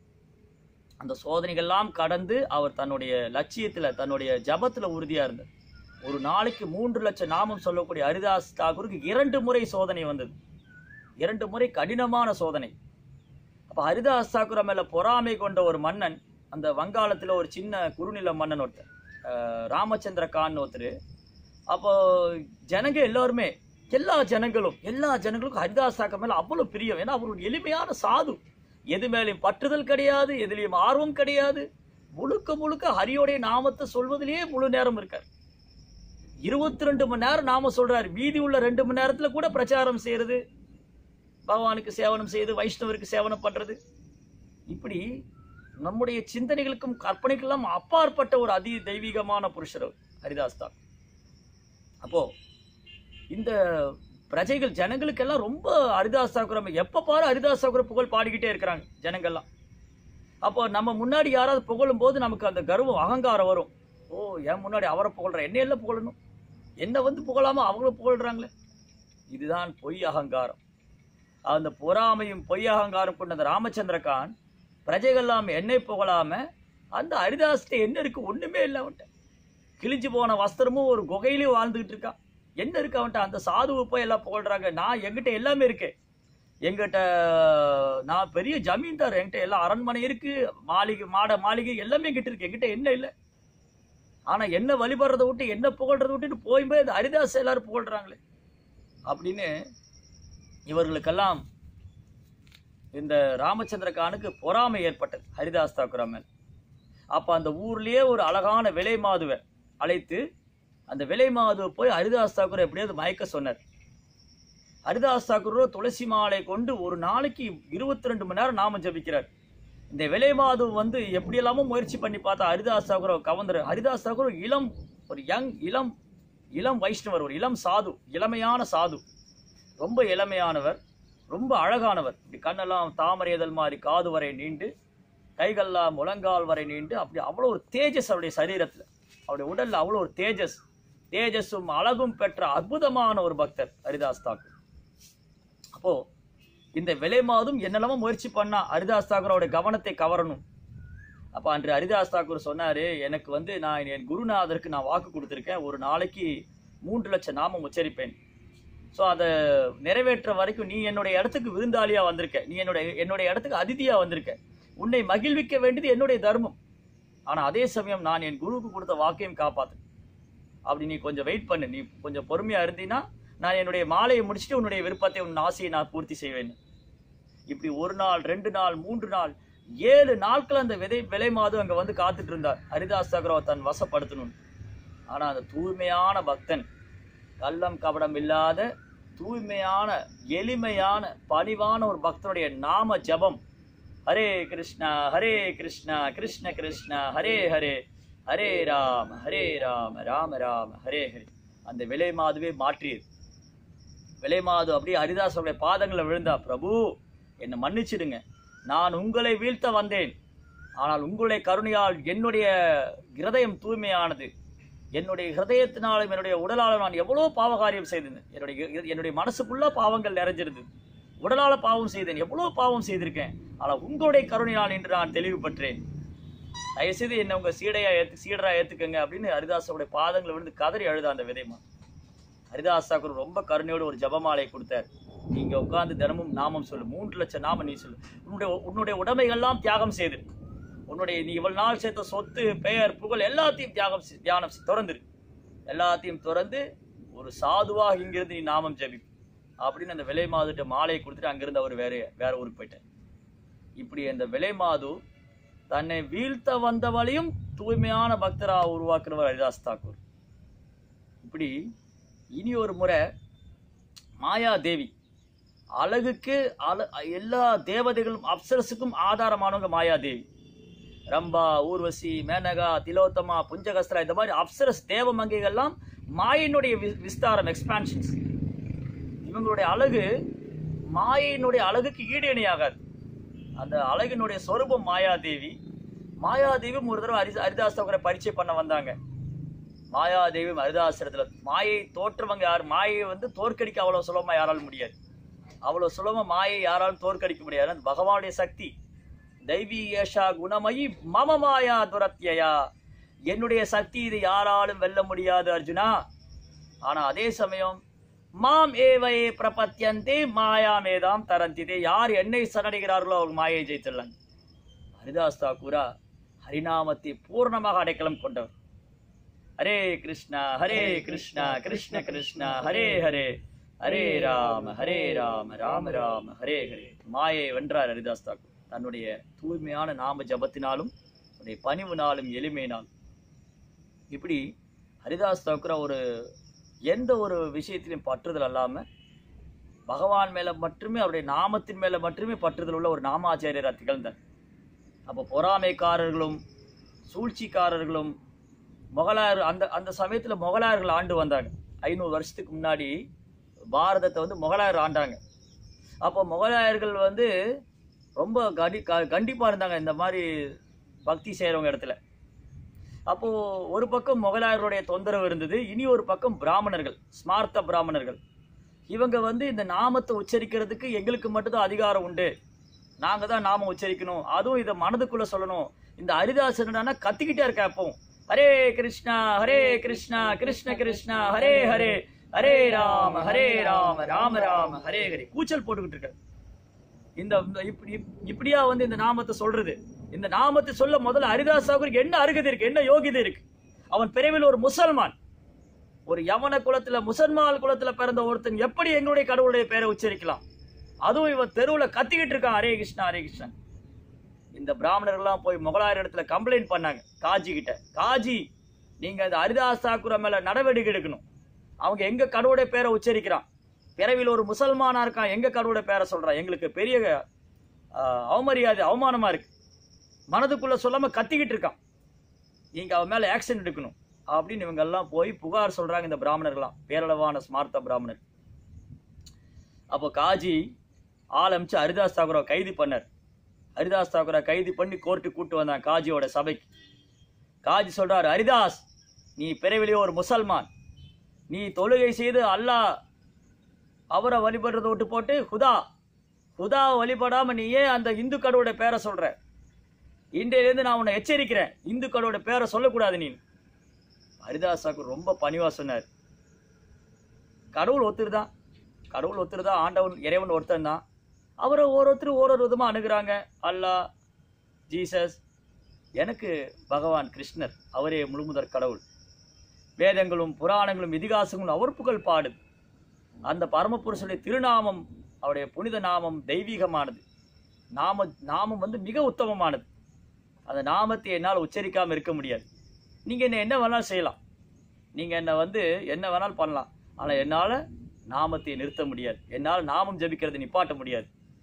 [SPEAKER 1] அந்த சோதனைகள்லாம் கடந்து அவர் தன்னுடைய லட்சியத்துல தன்னுடைய ஜபத்துல உறுதியா இருந்தார் ஒரு நாளைக்கு மூன்று லட்சம் நாமம் சொல்லக்கூடிய ஹரிதாஸ் தாக்கூருக்கு இரண்டு முறை சோதனை வந்தது இரண்டு முறை கடினமான சோதனை அப்ப ஹரிதாஸ் தாக்கூர் மேல பொறாமை கொண்ட ஒரு மன்னன் அந்த வங்காளத்துல ஒரு சின்ன குறுநில மன்னன் ஒருத்தர் அஹ் ராமச்சந்திர கான் ஒருத்தர் அப்போ ஜனங்க எல்லாருமே எல்லா ஜனங்களும் எல்லா ஜனங்களுக்கும் ஹரிதாஸ் தாக்கூர் மேல அவ்வளவு பிரியம் ஏன்னா அவர் ஒரு எளிமையான சாது எது மேலேயும் பற்றுதல் கிடையாது எதுலேயும் ஆர்வம் கிடையாது முழுக்க முழுக்க ஹரியோடைய நாமத்தை சொல்வதிலேயே முழு நேரம் இருக்கார் இருபத்தி ரெண்டு மணி நேரம் நாம சொல்றாரு மீதி உள்ள ரெண்டு மணி நேரத்துல கூட பிரச்சாரம் செய்யறது பகவானுக்கு சேவனம் செய்து வைஷ்ணவருக்கு சேவனம் பண்றது இப்படி நம்முடைய சிந்தனைகளுக்கும் கற்பனைக்கெல்லாம் அப்பாற்பட்ட ஒரு அதி தெய்வீகமான புருஷர் அவர், ஹரிதாஸ் தான் அப்போ இந்த பிரஜைகள் ஜனங்களுக்கெல்லாம் ரொம்ப ஹரிதாஸ் தாக்குரம் எப்போ பாரு ஹரிதாஸ் தாக்குர புகழ் பாடிக்கிட்டே இருக்கிறாங்க ஜனங்கள்லாம் அப்போ நம்ம முன்னாடி யாராவது புகழும் போது நமக்கு அந்த கர்வம் அகங்காரம் வரும் ஓ என் முன்னாடி அவரை புகழ்ற என்ன எல்லாம் புகழணும் என்ன வந்து புகழாம அவங்களும் புகழ்றாங்களே இதுதான் பொய் அகங்காரம் அந்த பொறாமையும் பொய் அகங்காரம் கொண்ட அந்த ராமச்சந்திரகான் பிரஜைகள்லாம் என்னை புகழாம அந்த ஹரிதாஸ்கிட்ட என்ன இருக்கு ஒண்ணுமே இல்லை அவன்கிட்ட கிழிஞ்சு போன வஸ்திரமும் ஒரு குகையிலையும் வாழ்ந்துகிட்டு இருக்கான் என்ன இருக்கு அவன்கிட்ட அந்த சாதுவை போய் எல்லாம் புகழ்றாங்க நான் என்கிட்ட எல்லாமே இருக்கு எங்கிட்ட நான் பெரிய ஜமீன்தார் என்கிட்ட எல்லாம் அரண்மனை இருக்கு மாளிகை மாட மாளிகை எல்லாமே என்கிட்ட இருக்கு என்கிட்ட என்ன இல்லை ஆனா என்ன வழிபடுறதை விட்டு என்ன புகழ்றதை விட்டுட்டு போய் போய் அந்த ஹரிதாஸ் எல்லாரும் புகழ்றாங்களே அப்படின்னு இவர்களுக்கெல்லாம் இந்த ராமச்சந்திரகானுக்கு பொறாமை ஏற்பட்டது ஹரிதாஸ் தாக்குரா மேல் அப்ப அந்த ஊர்லயே ஒரு அழகான விலை மாதுவை அழைத்து அந்த விலை மாதுவை போய் ஹரிதாஸ் தாக்கூர் எப்படியாவது மயக்க சொன்னார் ஹரிதாஸ் தாக்கூரோ துளசி மாலை கொண்டு ஒரு நாளைக்கு இருபத்தி ரெண்டு மணி நேரம் நாம ஜபிக்கிறார் இந்த விலை மாது வந்து எப்படி எல்லாமோ முயற்சி பண்ணி பார்த்தா ஹரிதாஸ் தாக்கூர் கவர்ந்தர் ஹரிதாஸ் தாக்கூர் இளம் ஒரு யங் இளம் இளம் வைஷ்ணவர் ஒரு இளம் சாது இளமையான சாது ரொம்ப இளமையானவர் ரொம்ப அழகானவர் இப்படி கண்ணெல்லாம் தாமரை இதழ் மாதிரி காது வரை நீண்டு கைகள்லாம் முழங்கால் வரை நீண்டு அப்படி அவ்வளோ ஒரு தேஜஸ் அவருடைய சரீரத்தில் அவருடைய உடல்ல அவ்வளோ ஒரு தேஜஸ் தேஜஸும் அழகும் பெற்ற அற்புதமான ஒரு பக்தர் ஹரிதாஸ் தாக்கூர் அப்போ இந்த விலை மாதும் என்னெல்லாமோ முயற்சி பண்ணா ஹரிதாஸ் தாக்கூரோட கவனத்தை கவரணும் அப்ப அன்று ஹரிதாஸ் தாக்கூர் சொன்னாரு எனக்கு வந்து நான் என் குருநாதருக்கு நான் வாக்கு கொடுத்துருக்கேன் ஒரு நாளைக்கு மூன்று லட்சம் நாமம் உச்சரிப்பேன் ஸோ அதை நிறைவேற்ற வரைக்கும் நீ என்னுடைய இடத்துக்கு விருந்தாளியா வந்திருக்க நீ என்னுடைய என்னுடைய இடத்துக்கு அதிதியா வந்திருக்க உன்னை மகிழ்விக்க வேண்டியது என்னுடைய தர்மம் ஆனா அதே சமயம் நான் என் குருவுக்கு கொடுத்த வாக்கையும் காப்பாத்து அப்படி நீ கொஞ்சம் வெயிட் பண்ணு நீ கொஞ்சம் பொறுமையா இருந்தீன்னா நான் என்னுடைய மாலையை முடிச்சுட்டு உன்னுடைய விருப்பத்தை உன் ஆசையை நான் பூர்த்தி செய்வேன் இப்படி ஒரு நாள் ரெண்டு நாள் மூன்று நாள் ஏழு நாட்கள் அந்த விதை விலை மாது அங்க வந்து காத்துட்டு இருந்தார் ஹரிதாஸ் தாகரவை தன் வசப்படுத்தணும் ஆனா அந்த தூய்மையான பக்தன் கள்ளம் கபடம் இல்லாத தூய்மையான எளிமையான பணிவான ஒரு பக்தனுடைய நாம ஜபம் ஹரே கிருஷ்ணா ஹரே கிருஷ்ணா கிருஷ்ண கிருஷ்ணா ஹரே ஹரே ஹரே ராம ஹரே ராம ராம ராம ஹரே ஹரே அந்த விலை மாதுவே மாற்றியது விலை மாது அப்படியே ஹரிதாசனுடைய பாதங்களில் விழுந்தா பிரபு என்னை மன்னிச்சிடுங்க நான் உங்களை வீழ்த்த வந்தேன் ஆனால் உங்களுடைய கருணையால் என்னுடைய இருதயம் தூய்மையானது என்னுடைய ஹிருதயத்தினாலும் என்னுடைய உடலாலும் நான் எவ்வளோ பாவகாரியம் செய்தேன் என்னுடைய என்னுடைய மனசுக்குள்ள பாவங்கள் நிறைஞ்சிருது உடலால பாவம் செய்தேன் எவ்வளோ பாவம் செய்திருக்கேன் ஆனால் உங்களுடைய கருணையால் என்று நான் தெளிவு பெற்றேன் தயவுசெய்து என்னை உங்க சீடையா ஏத்து சீடரா ஏத்துக்கங்க அப்படின்னு ஹரிதாசோடைய பாதங்களை விழுந்து கதறி அழுத அந்த விதைமா ஹரிதாஸ் தாக்கூர் ரொம்ப கருணையோடு ஒரு ஜபமாலை கொடுத்தார் நீங்க உட்கார்ந்து தினமும் நாமம் சொல்லு மூன்று லட்சம் நாமம் நீ சொல்லு உன்னுடைய உன்னுடைய உடைமைகள்லாம் தியாகம் செய்து உன்னுடைய நீ இவ்வளவு நாள் சேர்த்த சொத்து பெயர் புகழ் எல்லாத்தையும் தியாகம் செய்- தியானம் செய்- திறந்துரு எல்லாத்தையும் திறந்து ஒரு சாதுவாக இங்கிருந்து நீ நாமம் ஜெபி அப்படின்னு அந்த விலை மாதுட்ட மாலையை கொடுத்துட்டு அங்கிருந்து அவர் வேற வேற ஊருக்கு போயிட்டார் இப்படி அந்த விலை மாது தன்னை வீழ்த்த வந்தவளையும் தூய்மையான பக்தரா உருவாக்குறவர் ஹரிதாஸ் தாக்கூர் இப்படி இனி ஒரு முறை மாயா தேவி அழகுக்கு அழ எல்லா தேவதைகளும் அப்சரஸுக்கும் ஆதாரமானவங்க மாயா தேவி ரம்பா ஊர்வசி மேனகா திலோத்தமா புஞ்சகஸ்திரா இந்த மாதிரி அப்சரஸ் தேவ மங்கைகள்லாம் மாயினுடைய வி- விஸ்தாரம் எக்ஸ்பான்ஷன்ஸ் இவங்களுடைய அழகு மாயினுடைய அழகுக்கு ஈடு இணையாகாது அந்த அழகினுடைய சொரூபம் மாயாதேவி மாயாதேவியும் ஒரு தடவை ஹரி ஹரிதாஸ் தாக்கூரை பரிச்சயம் பண்ண வந்தாங்க மாயாதேவியும் ஹரிதாசரத்துல மாயை தோற்றவங்க யார் மாயை வந்து தோற்கடிக்க அவ்வளவு சுலபமா யாராலும் முடியாது அவ்வளவு சுலபமா மாயை யாராலும் தோற்கடிக்க முடியாது அது பகவானுடைய சக்தி தெய்வீ ஏஷா குணமயி மம மாயா துரத்தியா என்னுடைய சக்தி இது யாராலும் வெல்ல முடியாது அர்ஜுனா ஆனா அதே சமயம் மாம் ஏவையே பிரபத்தியந்தே மாயா மேதாம் தரந்திதே யார் என்னை சரணடைகிறார்களோ அவங்க மாயை ஜெயித்துள்ளாங்க ஹரிதாஸ் தாக்கூரா ஹரிநாமத்தை பூர்ணமாக அடைக்கலம் கொண்டவர் ஹரே கிருஷ்ணா ஹரே கிருஷ்ணா கிருஷ்ண கிருஷ்ணா ஹரே ஹரே ஹரே ராம ஹரே ராம ராம ராம ஹரே ஹரே மாயை வென்றார் ஹரிதாஸ் தாக்கூர் தன்னுடைய தூய்மையான நாம ஜபத்தினாலும் தன்னுடைய பணிவுனாலும் எளிமையினாலும் இப்படி ஹரிதாஸ் தாக்கூரா ஒரு எந்த ஒரு விஷயத்திலும் பற்றுதல் அல்லாம பகவான் மேல மட்டுமே அவருடைய நாமத்தின் மேல மட்டுமே பற்றுதல் உள்ள ஒரு நாமாச்சாரியரா திகழ்ந்தார் அப்போ பொறாமைக்காரர்களும் சூழ்ச்சிக்காரர்களும் முகலாயர் அந்த அந்த சமயத்தில் முகலாயர்கள் ஆண்டு வந்தாங்க ஐநூறு வருஷத்துக்கு முன்னாடி பாரதத்தை வந்து முகலாயர் ஆண்டாங்க அப்போ முகலாயர்கள் வந்து ரொம்ப கடி க கண்டிப்பாக இருந்தாங்க இந்த மாதிரி பக்தி செய்கிறவங்க இடத்துல அப்போது ஒரு பக்கம் முகலாயருடைய தொந்தரவு இருந்தது இனி ஒரு பக்கம் பிராமணர்கள் ஸ்மார்த்த பிராமணர்கள் இவங்க வந்து இந்த நாமத்தை உச்சரிக்கிறதுக்கு எங்களுக்கு மட்டும்தான் அதிகாரம் உண்டு நாங்கள் தான் நாமம் உச்சரிக்கணும் அதுவும் இதை மனதுக்குள்ளே சொல்லணும் இந்த ஹரிதாசனா கத்திக்கிட்டே இருக்கா எப்பவும் ஹரே கிருஷ்ணா ஹரே கிருஷ்ணா கிருஷ்ண கிருஷ்ணா ஹரே ஹரே ஹரே ராம ஹரே ராம ராம ராம ஹரே ஹரே கூச்சல் போட்டுக்கிட்டு இருக்காரு இந்த இந்த இப்படி இப்படியா வந்து இந்த நாமத்தை சொல்றது இந்த நாமத்தை சொல்ல முதல்ல ஹரிதாஸ் தாகூருக்கு என்ன அருகதை இருக்கு என்ன யோகிதை இருக்கு அவன் பிறவில் ஒரு முசல்மான் ஒரு யவன குலத்துல முசல்மான் குலத்துல பிறந்த ஒருத்தன் எப்படி எங்களுடைய கடவுளுடைய பேரை உச்சரிக்கலாம் அதுவும் இவன் தெருவுல கத்திக்கிட்டு இருக்கான் ஹரே கிருஷ்ணா ஹரே கிருஷ்ணா இந்த பிராமணர்கள்லாம் போய் முகலாயர் இடத்துல கம்ப்ளைண்ட் பண்ணாங்க காஜி கிட்ட காஜி நீங்க இந்த ஹரிதாஸ் தாக்கூர் மேல நடவடிக்கை எடுக்கணும் அவங்க எங்க கடவுளுடைய பேரை உச்சரிக்கிறான் பிறவியில் ஒரு முசல்மானா இருக்கான் எங்க கடவுளுடைய பேரை சொல்றான் எங்களுக்கு பெரிய ஆஹ், அவமரியாதை அவமானமா இருக்கு மனதுக்குள்ள சொல்லாம கத்திக்கிட்டு இருக்கான் நீங்க அவன் மேல ஆக்ஷன் எடுக்கணும் அப்படின்னு இவங்க எல்லாம் போய் புகார் சொல்றாங்க இந்த பிராமணர்கள்லாம் பேரளவான ஸ்மார்த்த பிராமணர் அப்போ காஜி ஆள் அமிச்சு ஹரிதாஸ் தாக்கூரை கைது பண்ணார் ஹரிதாஸ் தாக்கூரை கைது பண்ணி கோர்ட்டு கூட்டு வந்தான் காஜியோட சபைக்கு காஜி சொல்றாரு ஹரிதாஸ் நீ பிறவிலே ஒரு முசல்மான் நீ தொழுகை செய்து அல்லாஹ் அவரை வழிபடுறதை விட்டு போட்டு ஹுதா ஹுதா வழிபடாம நீ ஏன் அந்த இந்து கடவுளோட பேரை சொல்ற இன்றையிலேருந்து நான் உன்னை எச்சரிக்கிறேன் இந்து கடவுளோட பேரை சொல்லக்கூடாது நீ ஹரிதாஸ் தாக்கூர் ரொம்ப பணிவா சொன்னார் கடவுள் ஒருத்தர் தான் கடவுள் ஒருத்தர் தான் ஆண்டவன் இறைவன் ஒருத்தன் தான் அவரை ஒவ்வொருத்தரும் ஒரு ஒரு விதமாக அணுகுறாங்க அல்லாஹ் ஜீசஸ் எனக்கு பகவான் கிருஷ்ணர் அவரே முழுமுதற் கடவுள் வேதங்களும் புராணங்களும் இதிகாசங்களும் அவர் புகழ் பாடுது அந்த பரமபுருஷனுடைய திருநாமம் அவருடைய புனித நாமம் தெய்வீகமானது நாம நாமம் வந்து மிக உத்தமமானது அந்த நாமத்தை என்னால் உச்சரிக்காமல் இருக்க முடியாது நீங்கள் என்ன என்ன வேணாலும் செய்யலாம் நீங்கள் என்னை வந்து என்ன வேணாலும் பண்ணலாம் ஆனால் என்னால் நாமத்தை நிறுத்த முடியாது என்னால் நாமம் ஜபிக்கிறது நிப்பாட்ட முடியாது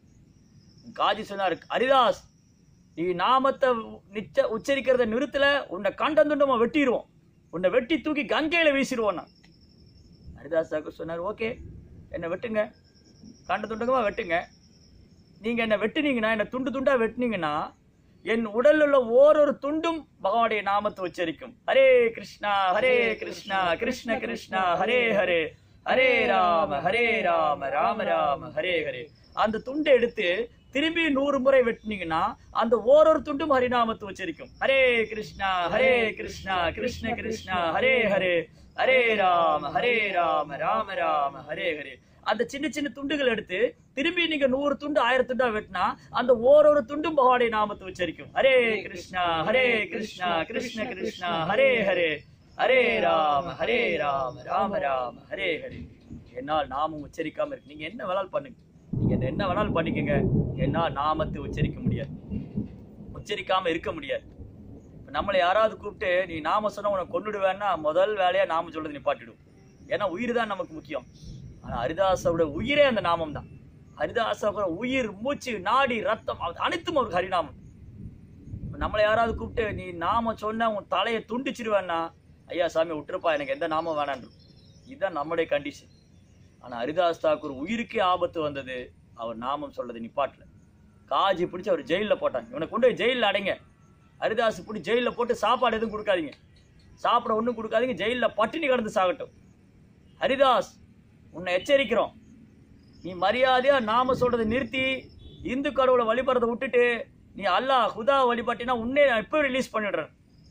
[SPEAKER 1] காஜி சொன்னார் ஹரிதாஸ் நீ நாமத்தை நிச்ச உச்சரிக்கிறத நிறுத்தல உன்னை கண்டந்துண்டமா வெட்டிடுவோம் உன்னை வெட்டி தூக்கி கங்கையில வீசிடுவோம் நான் ஹரிதாஸ் தாக்கூர் சொன்னார் ஓகே என்னை வெட்டுங்க கண்ட துண்டகமா வெட்டுங்க நீங்க என்னை வெட்டுனீங்கன்னா என்னை துண்டு துண்டா வெட்டுனீங்கன்னா என் உடல்ல உள்ள ஓரொரு துண்டும் பகவானுடைய நாமத்தை உச்சரிக்கும் ஹரே கிருஷ்ணா ஹரே கிருஷ்ணா கிருஷ்ண கிருஷ்ணா ஹரே ஹரே ஹரே ராம ஹரே ராம ராம ராம ஹரே ஹரே அந்த துண்டை எடுத்து திரும்பி நூறு முறை வெட்டினீங்கன்னா அந்த ஓரொரு துண்டும் ஹரிநாமத்தை உச்சரிக்கும் ஹரே கிருஷ்ணா ஹரே கிருஷ்ணா கிருஷ்ண கிருஷ்ணா ஹரே ஹரே ஹரே ராம ஹரே ராம ராம ராம ஹரே ஹரே அந்த சின்ன சின்ன துண்டுகள் எடுத்து திரும்பி நீங்க நூறு துண்டு ஆயிரம் துண்டா வெட்டினா அந்த ஓரொரு துண்டும் பகவானுடைய நாமத்தை உச்சரிக்கும் ஹரே கிருஷ்ணா ஹரே கிருஷ்ணா கிருஷ்ண கிருஷ்ணா ஹரே ஹரே ஹரே ராம ஹரே ராம ராம ராம ஹரே ஹரே என்னால் நாமம் உச்சரிக்காம இருக்கு நீங்க என்ன வேணாலும் பண்ணுங்க நீங்க என்ன- என்ன வேணாலும் பண்ணிக்கங்க என்னால் நாமத்தை உச்சரிக்க முடியாது உச்சரிக்காம இருக்க முடியாது இப்ப நம்மளை யாராவது கூப்பிட்டு நீ நாம சொன்னா உன்னை கொன்னுடுவேன்னா முதல் வேலையா நாம சொல்றது நிப்பாட்டிடும் ஏன்னா உயிர் தான் நமக்கு முக்கியம் ஆனா ஹரிதாசோட உயிரே அந்த நாமம் தான் ஹரிதாசோட உயிர் மூச்சு நாடி ரத்தம் அது அனைத்தும் ஒரு ஹரிநாமம் இப்ப நம்மளை யாராவது கூப்பிட்டு நீ நாம சொன்ன உன் தலையை துண்டிச்சிருவேன்னா ஐயா சாமி விட்டுருப்பா எனக்கு எந்த நாமம் வேணான்று இதுதான் நம்முடைய கண்டிஷன் ஆனா ஹரிதாஸ் தாக்கூர் உயிருக்கே ஆபத்து வந்தது அவர் நாமம் சொல்றது நிப்பாட்டல காஜி பிடிச்சி அவர் ஜெயிலில் போட்டாங்க இவனை கொண்டு போய் ஜெயிலில் அடைங்க ஹரிதாஸ் பிடி ஜெயிலில் போட்டு சாப்பாடு எதுவும் கொடுக்காதீங்க சாப்பிட ஒன்றும் கொடுக்காதீங்க ஜெயிலில் பட்டினி கிடந்து சாகட்டும் ஹரிதாஸ் உன்னை எச்சரிக்கிறோம் நீ மரியாதையா நாம சொல்றதை நிறுத்தி இந்து கடவுளை வழிபடுறதை விட்டுட்டு நீ அல்லாஹ் ஹுதா வழிபட்டினா உன்னே நான் இப்போ ரிலீஸ் பண்ணிடுறேன்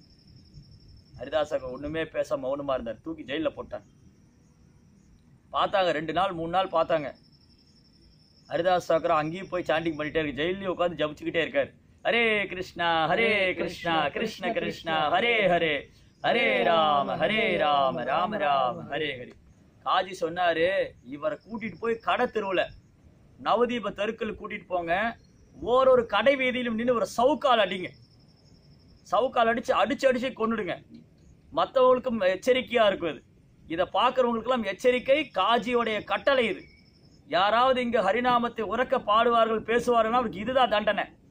[SPEAKER 1] ஹரிதாஸாக்கு ஒண்ணுமே பேச மௌனமா இருந்தார் தூக்கி ஜெயில்ல போட்டாங்க பார்த்தாங்க ரெண்டு நாள் மூணு நாள் பார்த்தாங்க ஹரிதாஸ் தாக்கர் அங்கேயும் போய் சாண்டிங் பண்ணிட்டே இருக்கு ஜெயிலையும் உட்காந்து ஜபிச்சுக்கிட்டே இருக்காரு ஹரே கிருஷ்ணா ஹரே கிருஷ்ணா கிருஷ்ண கிருஷ்ணா ஹரே ஹரே ஹரே ராம ஹரே ராம ராம ராம ஹரே ஹரே காஜி சொன்னாரு இவரை கூட்டிட்டு போய் கடை தெருவுல நவதீப தெருக்கள் கூட்டிட்டு போங்க ஓரொரு கடை வீதியிலும் நின்று ஒரு சவுக்கால் அடிங்க சவுக்கால் அடிச்சு அடிச்சு அடிச்சு கொன்னுடுங்க மற்றவங்களுக்கும் எச்சரிக்கையா இருக்கும் இது இதை பார்க்கறவங்களுக்கெல்லாம் எச்சரிக்கை காஜியோடைய கட்டளை இது யாராவது இங்க ஹரிநாமத்தை உறக்க பாடுவார்கள் பேசுவார்கள் அவருக்கு இதுதான் தண்டனை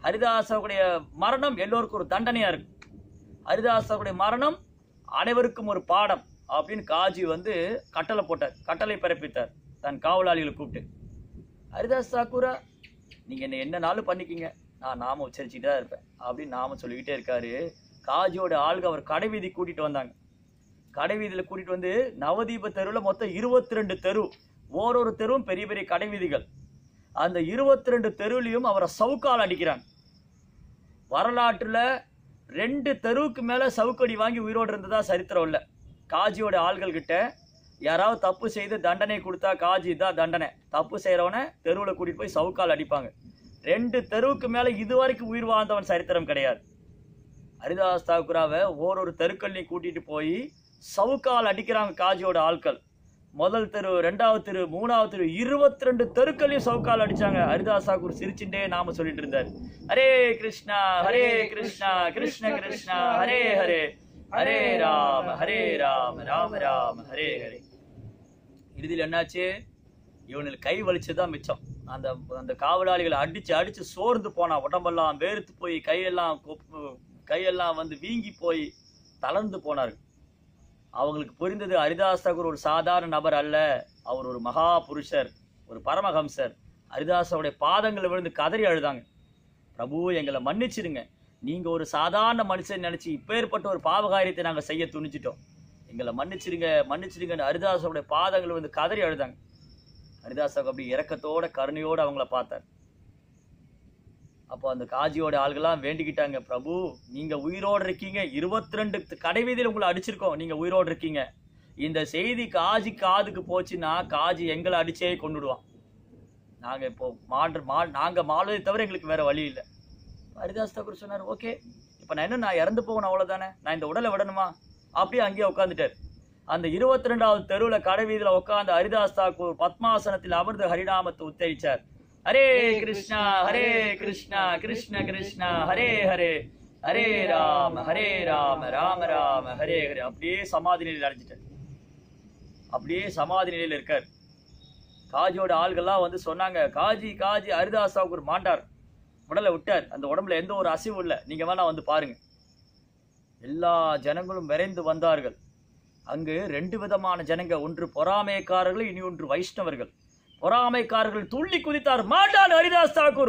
[SPEAKER 1] ஹரிதாசருடைய மரணம் எல்லோருக்கும் ஒரு தண்டனையா இருக்கு ஹரிதாசருடைய மரணம் அனைவருக்கும் ஒரு பாடம் அப்படின்னு காஜி வந்து கட்டளை போட்டார் கட்டளை பிறப்பித்தார் தன் காவலாளிகளை கூப்பிட்டு ஹரிதாஸ் தாக்கூரா நீங்க என்ன என்னனாலும் பண்ணிக்கிங்க நான் நாம உச்சரிச்சுட்டு தான் இருப்பேன் அப்படின்னு நாம சொல்லிக்கிட்டே இருக்காரு காஜியோட ஆளுங்க அவர் கடை வீதி கூட்டிட்டு வந்தாங்க கடை வீதியில கூட்டிட்டு வந்து நவதீப தெருவில் மொத்தம் இருபத்தி ரெண்டு தெரு ஓரொரு தெருவும் பெரிய பெரிய கடை வீதிகள் அந்த இருபத்தி ரெண்டு தெருவிலையும் அவரை சவுக்கால் அடிக்கிறாங்க வரலாற்றுல ரெண்டு தெருவுக்கு மேல சவுக்கடி வாங்கி உயிரோடு இருந்ததா சரித்திரம் இல்லை காஜியோட ஆள்கள் கிட்ட யாராவது தப்பு செய்து தண்டனை கொடுத்தா காஜி தான் தண்டனை தப்பு செய்யறவனை தெருவில் கூட்டிட்டு போய் சவுக்கால் அடிப்பாங்க ரெண்டு தெருவுக்கு மேல இதுவரைக்கும் உயிர் வாழ்ந்தவன் சரித்திரம் கிடையாது ஹரிதாஸ் தாக்குராவை ஓரொரு தெருக்கள்லையும் கூட்டிட்டு போய் சவுக்கால் அடிக்கிறாங்க காஜியோட ஆட்கள் முதல் தெரு ரெண்டாவது தெரு மூணாவது தெரு இருபத்தி ரெண்டு தெருக்கள்லையும் சவுக்கால் அடிச்சாங்க ஹரிதாஸ் தாக்கூர் சிரிச்சுட்டே நாம சொல்லிட்டு இருந்தார் ஹரே கிருஷ்ணா ஹரே கிருஷ்ணா கிருஷ்ண கிருஷ்ணா ஹரே ஹரே ஹரே ராம ஹரே ராம ராம ராம ஹரே ஹரே இறுதியில் என்னாச்சு இவனுக்கு கை வலிச்சதுதான் மிச்சம் அந்த அந்த காவலாளிகளை அடிச்சு அடிச்சு சோர்ந்து போனா உடம்பெல்லாம் வேர்த்து போய் கையெல்லாம் கொப்பு- கையெல்லாம் வந்து வீங்கி போய் தளர்ந்து போனார்கள் அவங்களுக்கு புரிந்தது ஹரிதாஸ் தாக்கூர் ஒரு சாதாரண நபர் அல்ல அவர் ஒரு மகா புருஷர் ஒரு பரமஹம்சர் ஹரிதாஸோடைய பாதங்களை விழுந்து கதறி அழுதாங்க பிரபு எங்களை மன்னிச்சிடுங்க நீங்க ஒரு சாதாரண மனுஷன் நினைச்சு இப்பேற்பட்ட ஒரு பாவகாரியத்தை நாங்க செய்ய துணிச்சிட்டோம் எங்களை மன்னிச்சிடுங்க மன்னிச்சிடுங்கன்னு ஹரிதாஸோடைய பாதங்கள் வந்து கதறி அழுதாங்க ஹரிதாஸ் அப்படி இரக்கத்தோட கருணையோட அவங்கள பார்த்தார் அப்போ அந்த காஜியோட ஆள்கள்லாம் வேண்டிக்கிட்டாங்க பிரபு நீங்க உயிரோடு இருக்கீங்க இருபத்தி ரெண்டு கடைவீதியில் உங்களை அடிச்சிருக்கோம் நீங்க உயிரோடு இருக்கீங்க இந்த செய்தி காஜி காதுக்கு போச்சுன்னா காஜி எங்களை அடிச்சே கொண்டுடுவான் நாங்க இப்போ மாடு மா நாங்க மாளுவதை தவிர எங்களுக்கு வேற வழி இல்லை ஹரிதாஸ் தாக்கூர் சொன்னார் ஓகே இப்போ நான் என்ன நான் இறந்து போகணும் அவ்வளவுதானே நான் இந்த உடலை விடணுமா அப்படியே அங்கேயே உட்காந்துட்டார் அந்த இருபத்தி ரெண்டாவது தெருவில் கடை வீதியில் உட்கார்ந்த ஹரிதாஸ் தாக்கூர் பத்மாசனத்தில் அமர்ந்து ஹரிநாமத்தை உச்சரிச்சார் ஹரே கிருஷ்ணா ஹரே கிருஷ்ணா கிருஷ்ண கிருஷ்ணா ஹரே ஹரே ஹரே ராம ஹரே ராம ராம ராம ஹரே ஹரே அப்படியே சமாதி நிலையில் அடைஞ்சிட்டார் அப்படியே சமாதி நிலையில் இருக்கார் காஜியோட ஆள்கள்லாம் வந்து சொன்னாங்க காஜி காஜி ஹரிதாஸ் தாக்கூர் மாண்டார் உடலை விட்டார் அந்த உடம்புல எந்த ஒரு அசைவும் இல்லை நீங்க வேணா வந்து பாருங்க எல்லா ஜனங்களும் விரைந்து வந்தார்கள் அங்கு ரெண்டு விதமான ஜனங்க ஒன்று பொறாமைக்காரர்கள் இனி ஒன்று வைஷ்ணவர்கள் பொறாமைக்காரர்கள் துள்ளி குதித்தார் மாட்டான் ஹரிதாஸ் தாக்கூர்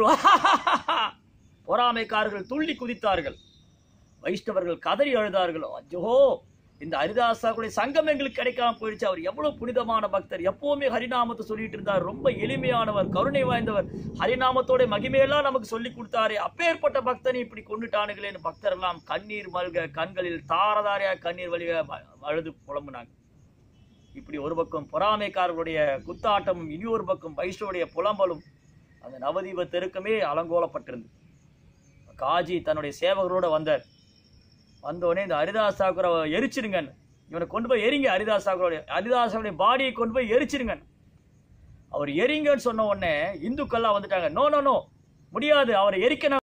[SPEAKER 1] பொறாமைக்காரர்கள் துள்ளி குதித்தார்கள் வைஷ்ணவர்கள் கதறி அழுதார்கள் அஜோ இந்த ஹரிதாஸ் தாக்கூருடைய சங்கம் எங்களுக்கு கிடைக்காம போயிடுச்சு அவர் எவ்வளவு புனிதமான பக்தர் எப்பவுமே ஹரிநாமத்தை சொல்லிட்டு இருந்தார் ரொம்ப எளிமையானவர் கருணை வாய்ந்தவர் ஹரிநாமத்தோட மகிமையெல்லாம் நமக்கு சொல்லி கொடுத்தாரே அப்பேற்பட்ட பக்தனை இப்படி கொண்டுட்டானுங்களேன்னு பக்தர் எல்லாம் கண்ணீர் மல்க கண்களில் தாரதாரையா கண்ணீர் வழிக அழுது புலம்புனாங்க இப்படி ஒரு பக்கம் பொறாமைக்காரர்களுடைய குத்தாட்டமும் இனி ஒரு பக்கம் வைஷ்ணவுடைய புலம்பலும் அந்த நவதீப தெருக்கமே அலங்கோலப்பட்டிருந்தது காஜி தன்னுடைய சேவகரோட வந்தார் வந்தோடனே இந்த ஹரிதாஸ் தாக்கூரை எரிச்சிடுங்க இவனை கொண்டு போய் எரிங்க ஹரிதாஸ் தாக்கூரோட ஹரிதாஸோடைய பாடியை கொண்டு போய் எரிச்சிடுங்க அவர் எரிங்கன்னு சொன்ன உடனே இந்துக்கள்லாம் வந்துட்டாங்க நோ நோ நோ முடியாது அவரை எரிக்க